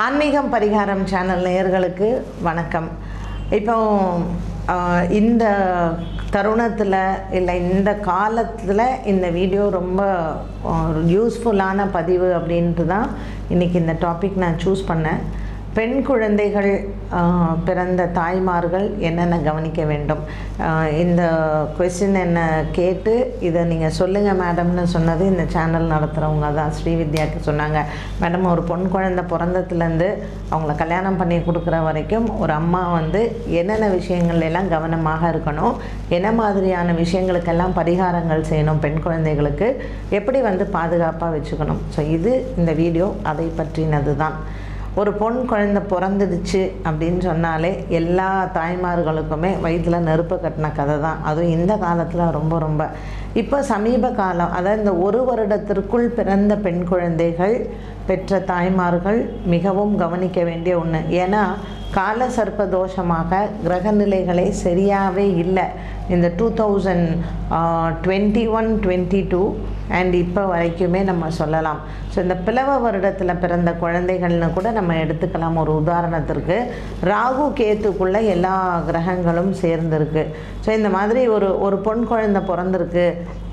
ஆன்மீகம் பரிகாரம் சேனல் நேயர்களுக்கு வணக்கம் இப்போ ஆஹ், இந்த தருணத்தில் இல்லை இந்த காலத்தில் இந்த வீடியோ ரொம்ப யூஸ்ஃபுல்லான பதிவு அப்படின்ட்டு தான் இன்றைக்கி இந்த டாபிக் நான் சூஸ் பண்ணேன் பெண் குழந்தைகள் ஆஹ், பிறந்த தாய்மார்கள் என்னென்ன கவனிக்க வேண்டும் ஆஹ், இந்த கொஸ்டின் என்ன கேட்டு இதை நீங்கள் சொல்லுங்கள் மேடம்னு சொன்னது இந்த சேனல் நடத்துகிறவங்க தான் ஸ்ரீவித்யாவுக்கு சொன்னாங்க மேடம் ஒரு பொன் குழந்தை பிறந்ததுலேருந்து அவங்கள கல்யாணம் பண்ணி கொடுக்குற வரைக்கும் ஒரு அம்மா வந்து என்னென்ன விஷயங்கள் எல்லாம் கவனமாக இருக்கணும் என்ன மாதிரியான விஷயங்களுக்கெல்லாம் பரிகாரங்கள் செய்யணும் பெண் குழந்தைகளுக்கு எப்படி வந்து பாதுகாப்பாக வச்சுக்கணும் ஸோ இது இந்த வீடியோ அதை பற்றினது தான் ஒரு பொன் குழந்தை பிறந்துடுச்சு அப்படின்னு சொன்னாலே எல்லா தாய்மார்களுக்குமே வயிற்றில் நெருப்பு கட்டின கதை தான் அதுவும் இந்த காலத்தில் ரொம்ப ரொம்ப இப்போ சமீப காலம் அதாவது இந்த ஒரு வருடத்திற்குள் பிறந்த பெண் குழந்தைகள் பெற்ற தாய்மார்கள் மிகவும் கவனிக்க வேண்டிய ஒன்று ஏன்னா கால சர்ப்ப தோஷமாக கிரகநிலைகளே சரியாகவே இல்லை இந்த two thousand twenty one twenty two and இப்போ வரைக்குமே நம்ம சொல்லலாம் ஸோ இந்த பிளவ வருடத்தில் பிறந்த குழந்தைகள்னு கூட நம்ம எடுத்துக்கலாம் ஒரு உதாரணத்திற்கு ராகு கேத்துக்குள்ளே எல்லா கிரகங்களும் சேர்ந்துருக்கு ஸோ இந்த மாதிரி ஒரு ஒரு பொன் குழந்தை பிறந்திருக்கு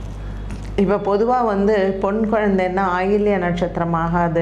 இப்போ பொதுவாக வந்து பொன் குழந்தைன்னா ஆயில்ய நட்சத்திரம் ஆகாது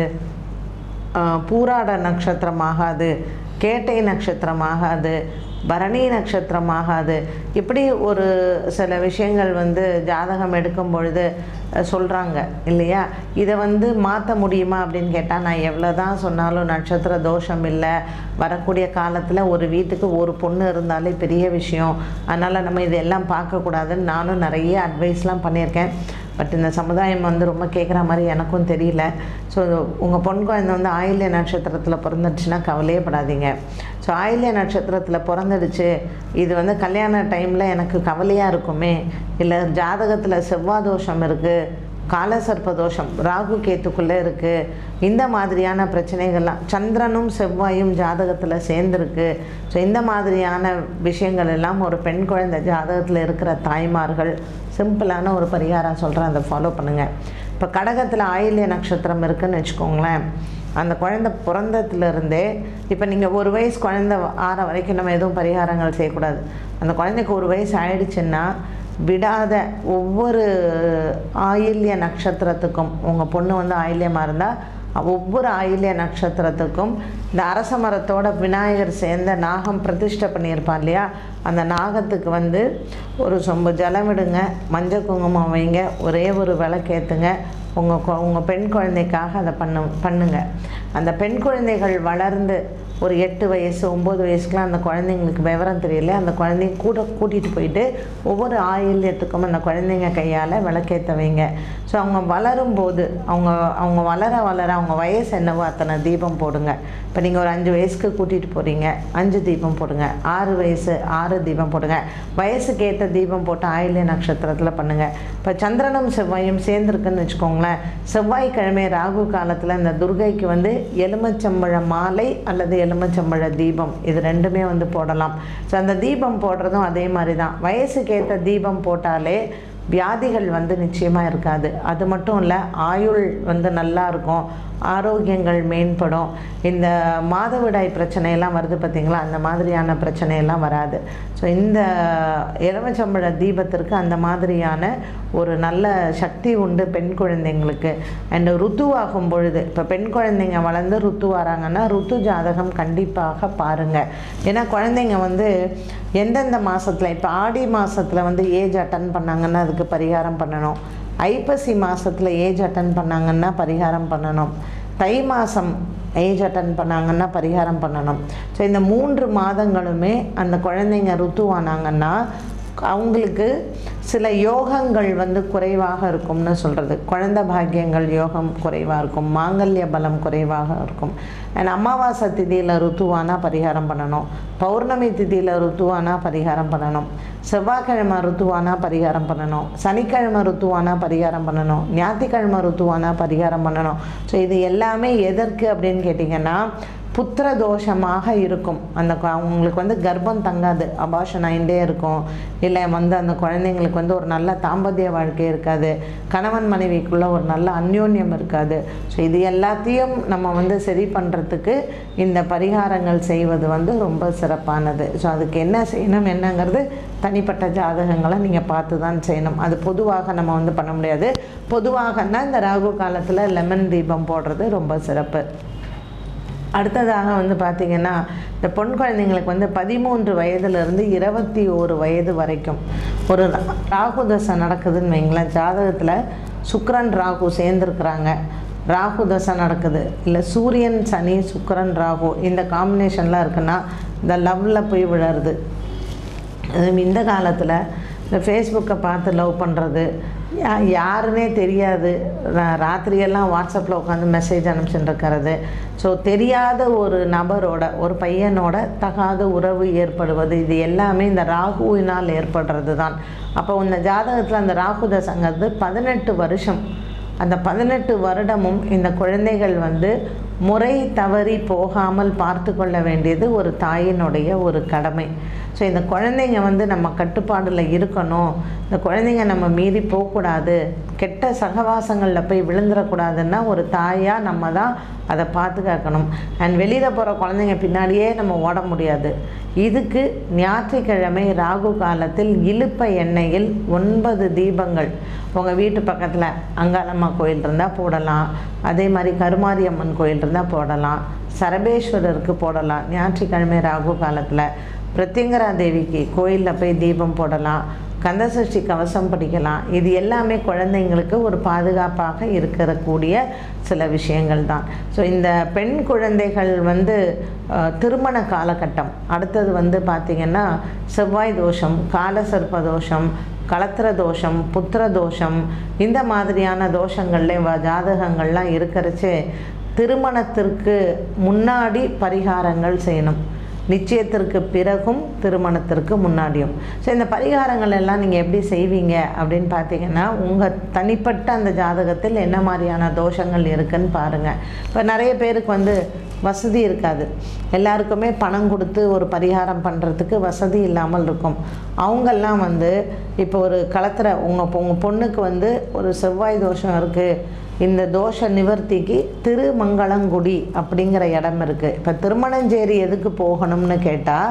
ஆஹ் பூராட நட்சத்திரம் ஆகாது கேட்டை நட்சத்திரம் ஆகாது பரணி நட்சத்திரம் ஆகாது இப்படி ஒரு சில விஷயங்கள் வந்து ஜாதகம் எடுக்கும் பொழுது சொல்கிறாங்க இல்லையா இதை வந்து மாற்ற முடியுமா அப்படின்னு கேட்டால் நான் எவ்வளோ தான் சொன்னாலும் நட்சத்திர தோஷம் இல்லை வரக்கூடிய காலத்தில் ஒரு வீட்டுக்கு ஒரு பொண்ணு இருந்தாலே பெரிய விஷயம் அதனால் நம்ம இதெல்லாம் பார்க்கக்கூடாதுன்னு நானும் நிறைய அட்வைஸ்லாம் பண்ணியிருக்கேன் பட் இந்த சமுதாயம் வந்து ரொம்ப கேட்குற மாதிரி எனக்கும் தெரியல ஸோ உங்கள் பொன் குழந்தை வந்து ஆயில்ய நட்சத்திரத்தில் பிறந்துடுச்சுன்னா கவலையே படாதீங்க ஸோ ஆயில்ய நட்சத்திரத்தில் பிறந்துடுச்சு இது வந்து கல்யாண டைமில் எனக்கு கவலையாக இருக்குமே இல்லை ஜாதகத்தில் செவ்வாய் தோஷம் இருக்குது காலசர்ப்ப தோஷம் ராகு கேத்துக்குள்ளே இருக்குது இந்த மாதிரியான பிரச்சனைகள்லாம் சந்திரனும் செவ்வாயும் ஜாதகத்தில் சேர்ந்துருக்கு ஸோ இந்த மாதிரியான விஷயங்கள் எல்லாம் ஒரு பெண் குழந்தை ஜாதகத்தில் இருக்கிற தாய்மார்கள் சிம்பிளான ஒரு பரிகாரம் சொல்கிறேன் அதை ஃபாலோ பண்ணுங்கள் இப்போ கடகத்தில் ஆயில்ய நட்சத்திரம் இருக்குன்னு வச்சுக்கோங்களேன் அந்த குழந்தை பிறந்ததுலேருந்தே இப்போ நீங்கள் ஒரு வயசு குழந்தை ஆற வரைக்கும் நம்ம எதுவும் பரிகாரங்கள் செய்யக்கூடாது அந்த குழந்தைக்கு ஒரு வயசு ஆயிடுச்சுன்னா விடாத ஒவ்வொரு ஆயில்ய நட்சத்திரத்துக்கும் உங்கள் பொண்ணு வந்து ஆயில்யமாக இருந்தால் ஒவ்வொரு ஆயில்ய நட்சத்திரத்துக்கும் இந்த அரச மரத்தோட விநாயகர் சேர்ந்த நாகம் பிரதிஷ்டை பண்ணியிருப்பான் இல்லையா அந்த நாகத்துக்கு வந்து ஒரு சொம்பு ஜலம் விடுங்க மஞ்சள் குங்குமம் வைங்க ஒரே ஒரு விளக்கேற்றுங்க உங்கள் உங்கள் பெண் குழந்தைக்காக அதை பண்ணு பண்ணுங்க அந்த பெண் குழந்தைகள் வளர்ந்து ஒரு எட்டு வயசு ஒம்பது வயசுக்குலாம் அந்த குழந்தைங்களுக்கு விவரம் தெரியல அந்த குழந்தைங்க கூட கூட்டிகிட்டு போயிட்டு ஒவ்வொரு ஆயில்யத்துக்கும் அந்த குழந்தைங்க கையால் விளக்கேற்ற வைங்க ஸோ அவங்க வளரும்போது அவங்க அவங்க வளர வளர அவங்க வயசு என்னவோ அத்தனை தீபம் போடுங்க இப்போ நீங்கள் ஒரு அஞ்சு வயசுக்கு கூட்டிகிட்டு போகிறீங்க அஞ்சு தீபம் போடுங்க ஆறு வயசு ஆறு தீபம் போடுங்க வயசுக்கு ஏற்ற தீபம் போட்டு ஆயில்ய நட்சத்திரத்தில் பண்ணுங்கள் இப்போ சந்திரனும் செவ்வாயும் சேர்ந்துருக்குன்னு வச்சுக்கோங்களேன் செவ்வாய்க்கிழமை ராகு காலத்தில் இந்த துர்கைக்கு வந்து எலுமச்சம்பழ மாலை அல்லது எலுமச்சம்பழ தீபம் இது ரெண்டுமே வந்து போடலாம் ஸோ அந்த தீபம் போடுறதும் அதே மாதிரி தான் வயசுக்கு ஏற்ற தீபம் போட்டாலே வியாதிகள் வந்து நிச்சயமாக இருக்காது அது மட்டும் இல்லை ஆயுள் வந்து நல்லா இருக்கும் ஆரோக்கியங்கள் மேம்படும் இந்த மாதவிடாய் பிரச்சனையெல்லாம் வருது பார்த்திங்களா அந்த மாதிரியான பிரச்சனையெல்லாம் வராது ஸோ இந்த எலுமிச்சம்பழ தீபத்திற்கு அந்த மாதிரியான ஒரு நல்ல சக்தி உண்டு பெண் குழந்தைங்களுக்கு அண்ட் ருத்துவாகும் பொழுது இப்போ பெண் குழந்தைங்க வளர்ந்து ருத்து வராங்கன்னா ருத்து ஜாதகம் கண்டிப்பாக பாருங்கள் ஏன்னா குழந்தைங்க வந்து எந்தெந்த மாதத்தில் இப்போ ஆடி மாதத்தில் வந்து ஏஜ் அட்டன் பண்ணாங்கன்னா அதுக்கு பரிகாரம் பண்ணணும் ஐப்பசி மாதத்தில் ஏஜ் அட்டன் பண்ணாங்கன்னா பரிகாரம் பண்ணணும் தை மாதம் ஏஜ் அட்டன் பண்ணாங்கன்னா பரிகாரம் பண்ணணும் ஸோ இந்த மூன்று மாதங்களுமே அந்த குழந்தைங்க ருத்துவானாங்கன்னா அவங்களுக்கு சில யோகங்கள் வந்து குறைவாக இருக்கும்னு சொல்கிறது குழந்த பாக்கியங்கள் யோகம் குறைவாக இருக்கும் மாங்கல்ய பலம் குறைவாக இருக்கும் அண்ட் அமாவாசை திதியில் ருத்துவானா பரிகாரம் பண்ணணும் பௌர்ணமி திதியில் ருத்துவானா பரிகாரம் பண்ணணும் செவ்வாய்க்கிழமை ருத்துவானா பரிகாரம் பண்ணணும் சனிக்கிழமை ருத்துவானா பரிகாரம் பண்ணணும் ஞாயிற்றுக்கிழமை ருத்துவானா பரிகாரம் பண்ணணும் ஸோ இது எல்லாமே எதற்கு அப்படின்னு கேட்டிங்கன்னா புத்திர தோஷமாக இருக்கும் அந்த கு- அவங்களுக்கு வந்து கர்ப்பம் தங்காது அபாஷன் ஆகிட்டே இருக்கும் இல்லை வந்து அந்த குழந்தைங்களுக்கு வந்து ஒரு நல்ல தாம்பத்திய வாழ்க்கை இருக்காது கணவன் மனைவிக்குள்ள ஒரு நல்ல அந்யோன்யம் இருக்காது ஸோ இது எல்லாத்தையும் நம்ம வந்து சரி பண்ணுறதுக்கு இந்த பரிகாரங்கள் செய்வது வந்து ரொம்ப சிறப்பானது ஸோ அதுக்கு என்ன செய்யணும் என்னங்கிறது தனிப்பட்ட ஜாதகங்களை நீங்கள் பார்த்து தான் செய்யணும் அது பொதுவாக நம்ம வந்து பண்ண முடியாது பொதுவாகன்னா இந்த ராகு காலத்தில் லெமன் தீபம் போடுறது ரொம்ப சிறப்பு அடுத்ததாக வந்து பார்த்திங்கன்னா இந்த பொன் குழந்தைங்களுக்கு வந்து பதிமூன்று வயதுலேருந்து இருபத்தி ஓரு வயது வரைக்கும் ஒரு ரா- ராகு தசை நடக்குதுன்னு வைங்களேன் ஜாதகத்தில் சுக்கிரன் ராகு சேர்ந்துருக்குறாங்க ராகு தசை நடக்குது இல்லை சூரியன் சனி சுக்கிரன் ராகு இந்த காம்பினேஷன்லாம் இருக்குன்னா இந்த லவ்வில் போய் விழருது அதுவும் இந்த காலத்தில் இந்த ஃபேஸ்புக்கை பார்த்து லவ் பண்ணுறது யா யாருன்னே தெரியாது ரா- ராத்திரியெல்லாம் வாட்ஸ்அப்பில் உட்காந்து மெசேஜ் அனுப்பிச்சுட்டு இருக்கிறது ஸோ தெரியாத ஒரு நபரோட ஒரு பையனோட தகாத உறவு ஏற்படுவது இது எல்லாமே இந்த ராகுவினால் ஏற்படுறது தான் அப்போ இந்த ஜாதகத்தில் அந்த ராகு தசங்கிறது பதினெட்டு வருஷம் அந்த பதினெட்டு வருடமும் இந்த குழந்தைகள் வந்து முறை தவறி போகாமல் பார்த்து கொள்ள வேண்டியது ஒரு தாயினுடைய ஒரு கடமை ஸோ இந்த குழந்தைங்க வந்து நம்ம கட்டுப்பாடில் இருக்கணும் இந்த குழந்தைங்க நம்ம மீறி போகக்கூடாது கெட்ட சகவாசங்களில் போய் விழுந்துடக்கூடாதுன்னா ஒரு தாயாக நம்ம தான் அதை பாதுகாக்கணும் அண்ட் வெளியில் போகிற குழந்தைங்க பின்னாடியே நம்ம ஓட முடியாது இதுக்கு ஞாயிற்றுக்கிழமை ராகு காலத்தில் இலுப்ப எண்ணெயில் ஒன்பது தீபங்கள் உங்கள் வீட்டு பக்கத்தில் அங்காளம்மா கோயில் இருந்தால் போடலாம் அதே மாதிரி கருமாரியம்மன் கோயில் இருந்தால் போடலாம் சரபேஸ்வரருக்கு போடலாம் ஞாயிற்றுக்கிழமை ராகு காலத்தில் பிரத்யங்கரா தேவிக்கு கோயிலில் போய் தீபம் போடலாம் கந்தசஷ்டி கவசம் படிக்கலாம் இது எல்லாமே குழந்தைங்களுக்கு ஒரு பாதுகாப்பாக இருக்கக்கூடிய சில விஷயங்கள் தான் ஸோ இந்த பெண் குழந்தைகள் வந்து அஹ், திருமண காலகட்டம் அடுத்தது வந்து பார்த்திங்கன்னா செவ்வாய் தோஷம் காலசர்ப்ப தோஷம் களத்திர தோஷம் புத்திர தோஷம் இந்த மாதிரியான தோஷங்கள்ல வ- ஜாதகங்கள்லாம் இருக்கிறச்சே திருமணத்திற்கு முன்னாடி பரிகாரங்கள் செய்யணும் நிச்சயத்திற்கு பிறகும் திருமணத்திற்கு முன்னாடியும் ஸோ இந்த பரிகாரங்கள் எல்லாம் நீங்கள் எப்படி செய்வீங்க அப்படின்னு பார்த்தீங்கன்னா உங்கள் தனிப்பட்ட அந்த ஜாதகத்தில் என்ன மாதிரியான தோஷங்கள் இருக்குன்னு பாருங்கள் இப்போ நிறைய பேருக்கு வந்து வசதி இருக்காது எல்லாருக்குமே பணம் கொடுத்து ஒரு பரிகாரம் பண்ணுறதுக்கு வசதி இல்லாமல் இருக்கும் அவங்கெல்லாம் வந்து இப்போ ஒரு களத்தில் உங்கள் உங்கள் பொண்ணுக்கு வந்து ஒரு செவ்வாய் தோஷம் இருக்குது இந்த தோஷ நிவர்த்திக்கு திருமங்கலங்குடி அப்படிங்கிற இடம் இருக்குது இப்போ திருமணஞ்சேரி எதுக்கு போகணும்னு கேட்டால்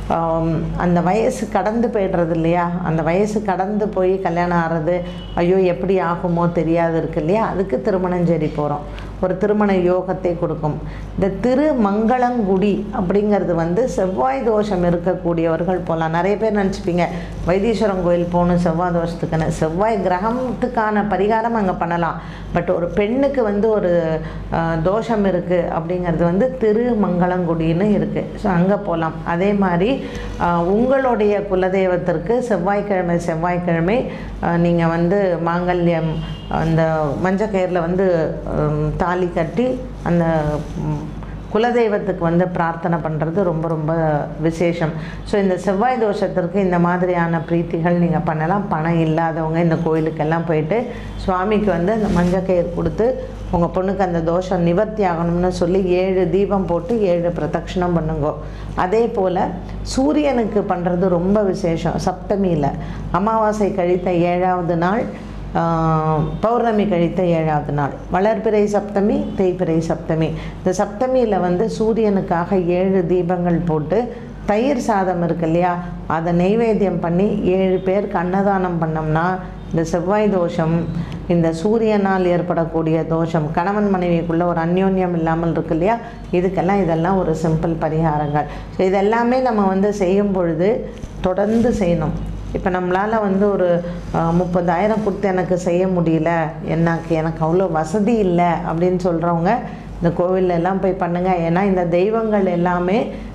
அந்த வயசு கடந்து போயிடுறது இல்லையா அந்த வயசு கடந்து போய் கல்யாணம் ஆகிறது ஐயோ எப்படி ஆகுமோ தெரியாது இருக்கு இல்லையா அதுக்கு திருமணஞ்சேரி போகிறோம் ஒரு திருமண யோகத்தை கொடுக்கும் இந்த திருமங்கலங்குடி அப்படிங்கிறது வந்து செவ்வாய் தோஷம் இருக்கக்கூடியவர்கள் போகலாம் நிறைய பேர் நினச்சிப்பீங்க வைத்தீஸ்வரன் கோயில் போகணும் செவ்வாய் தோஷத்துக்குன்னு செவ்வாய் கிரகத்துக்கான பரிகாரம் அங்கே பண்ணலாம் பட் ஒரு பெண்ணுக்கு வந்து ஒரு அஹ், தோஷம் இருக்குது அப்படிங்கிறது வந்து திருமங்கலங்குடின்னு இருக்குது ஸோ அங்கே போகலாம் அதே மாதிரி அஹ், உங்களுடைய குலதெய்வத்திற்கு செவ்வாய்க்கிழமை செவ்வாய்க்கிழமை நீங்கள் வந்து மாங்கல்யம் அந்த மஞ்சக்கயிறில் வந்து ஹம், தாலி கட்டி அந்த ம், குலதெய்வத்துக்கு வந்து பிரார்த்தனை பண்ணுறது ரொம்ப ரொம்ப விசேஷம் ஸோ இந்த செவ்வாய் தோஷத்திற்கு இந்த மாதிரியான பிரீத்திகள் நீங்கள் பண்ணலாம் பணம் இல்லாதவங்க இந்த கோயிலுக்கெல்லாம் போயிட்டு சுவாமிக்கு வந்து அந்த மஞ்சக்கயிறு கொடுத்து உங்கள் பொண்ணுக்கு அந்த தோஷம் நிவர்த்தி ஆகணும்னு சொல்லி ஏழு தீபம் போட்டு ஏழு பிரதட்சணம் பண்ணுங்க அதே போல் சூரியனுக்கு பண்ணுறது ரொம்ப விசேஷம் சப்தமியில் அமாவாசை கழித்த ஏழாவது நாள் ஆஹ், பௌர்ணமி கழித்த ஏழாவது நாள் வளர்பிறை சப்தமி தேய்பிறை சப்தமி இந்த சப்தமியில் வந்து சூரியனுக்காக ஏழு தீபங்கள் போட்டு தயிர் சாதம் இருக்கு இல்லையா அதை நெய்வேத்தியம் பண்ணி ஏழு பேருக்கு அன்னதானம் பண்ணோம்னா இந்த செவ்வாய் தோஷம் இந்த சூரியனால் ஏற்படக்கூடிய தோஷம் கணவன் மனைவிக்குள்ள ஒரு அந்யோன்யம் இல்லாமல் இருக்கு இல்லையா இதுக்கெல்லாம் இதெல்லாம் ஒரு சிம்பிள் பரிகாரங்கள் ஸோ இதெல்லாமே நம்ம வந்து செய்யும் பொழுது தொடர்ந்து செய்யணும் இப்போ நம்மளால் வந்து ஒரு அஹ், முப்பதாயிரம் கொடுத்து எனக்கு செய்ய முடியல எனக்கு எனக்கு அவ்வளோ வசதி இல்லை அப்படின்னு சொல்கிறவங்க இந்த கோவில்ல எல்லாம் போய் பண்ணுங்கள் ஏன்னா இந்த தெய்வங்கள் எல்லாமே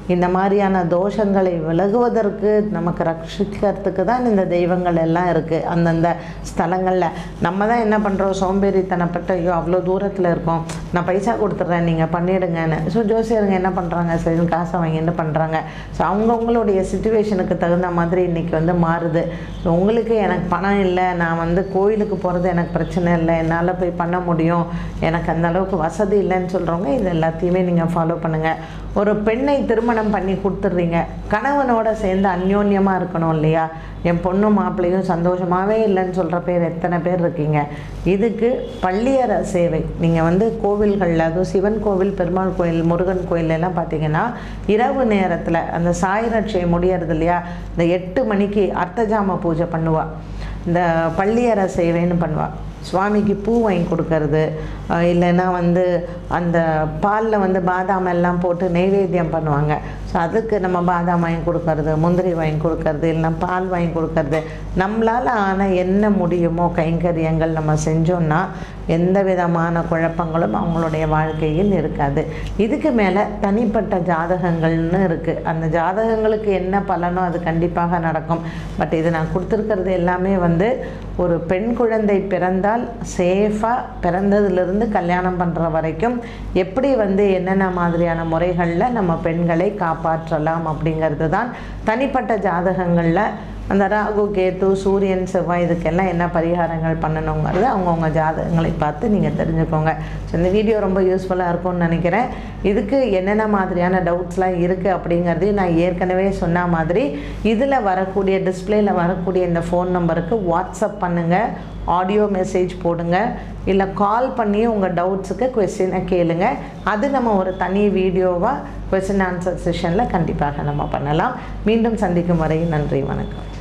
இந்த மாதிரியான தோஷங்களை விலகுவதற்கு நமக்கு ரட்சிக்கிறதுக்கு தான் இந்த தெய்வங்கள் எல்லாம் இருக்குது அந்தந்த ஸ்தலங்களில் நம்ம தான் என்ன பண்ணுறோம் சோம்பேறித்தனப்பட்ட ஐயோ அவ்வளோ தூரத்தில் இருக்கோம் நான் பைசா கொடுத்துட்றேன் நீங்கள் பண்ணிவிடுங்கன்னு ஸோ ஜோசியருங்க என்ன பண்ணுறாங்க சரி காசை வாங்கிட்டு பண்ணுறாங்க ஸோ அவங்கவுங்களுடைய சுச்சுவேஷனுக்கு தகுந்த மாதிரி இன்றைக்கி வந்து மாறுது ஸோ உங்களுக்கு எனக்கு பணம் இல்லை நான் வந்து கோயிலுக்கு போகிறது எனக்கு பிரச்சனை இல்லை என்னால் போய் பண்ண முடியும் எனக்கு அந்த அளவுக்கு வசதி இல்லைன்னு சொல்கிறவங்க இது எல்லாத்தையுமே நீங்கள் ஃபாலோ பண்ணுங்கள் ஒரு பெண்ணை திருமணம் பண்ணி கொடுத்துட்றீங்க கணவனோட சேர்ந்து அந்யோன்யமாக இருக்கணும் இல்லையா என் பொண்ணும் மாப்பிள்ளையும் சந்தோஷமாகவே இல்லைன்னு சொல்கிற பேர் எத்தனை பேர் இருக்கீங்க இதுக்கு பள்ளியற சேவை நீங்கள் வந்து கோவில்களில் அதுவும் சிவன் கோவில் பெருமாள் கோயில் முருகன் கோயில் எல்லாம் பார்த்தீங்கன்னா இரவு நேரத்தில் அந்த சாயரட்சை முடியறது இல்லையா இந்த எட்டு மணிக்கு அர்த்தஜாம பூஜை பண்ணுவா இந்த பள்ளியற சேவைன்னு பண்ணுவா சுவாமிக்கு பூ வாங்கி கொடுக்கறது அஹ் இல்லைன்னா வந்து அந்த பாலில் வந்து பாதாம் எல்லாம் போட்டு நெய்வேத்தியம் பண்ணுவாங்க ஸோ அதுக்கு நம்ம பாதாம் வாங்கி கொடுக்கறது முந்திரி வாங்கி கொடுக்கறது இல்லைன்னா பால் வாங்கி கொடுக்கறது நம்மளால் ஆன என்ன முடியுமோ கைங்கரியங்கள் நம்ம செஞ்சோம்னா எந்த விதமான குழப்பங்களும் அவங்களுடைய வாழ்க்கையில் இருக்காது இதுக்கு மேலே தனிப்பட்ட ஜாதகங்கள்னு இருக்குது அந்த ஜாதகங்களுக்கு என்ன பலனோ அது கண்டிப்பாக நடக்கும் பட் இது நான் கொடுத்துருக்கிறது எல்லாமே வந்து ஒரு பெண் குழந்தை பிறந்தால் சேஃபாக பிறந்ததுலேருந்து கல்யாணம் பண்ணுற வரைக்கும் எப்படி வந்து என்னென்ன மாதிரியான முறைகளில் நம்ம பெண்களை காப்பாற்றலாம் அப்படிங்கிறது தான் தனிப்பட்ட ஜாதகங்களில் அந்த ராகு கேத்து சூரியன் செவ்வாய் இதுக்கெல்லாம் என்ன பரிகாரங்கள் பண்ணணுங்கிறது அவங்கவுங்க ஜாதகங்களை பார்த்து நீங்கள் தெரிஞ்சுக்கோங்க ஸோ இந்த வீடியோ ரொம்ப யூஸ்ஃபுல்லாக இருக்கும்னு நினைக்கிறேன் இதுக்கு என்னென்ன மாதிரியான டவுட்ஸ்லாம் இருக்குது அப்படிங்கிறதையும் நான் ஏற்கனவே சொன்ன மாதிரி இதில் வரக்கூடிய டிஸ்பிளேயில் வரக்கூடிய இந்த ஃபோன் நம்பருக்கு வாட்ஸ்அப் பண்ணுங்கள் ஆடியோ மெசேஜ் போடுங்க இல்லை கால் பண்ணி உங்கள் டவுட்ஸுக்கு கொஸ்டினை கேளுங்க அது நம்ம ஒரு தனி வீடியோவாக கொஸ்டின் ஆன்சர் செஷனில் கண்டிப்பாக நம்ம பண்ணலாம் மீண்டும் சந்திக்கும் வரை நன்றி வணக்கம்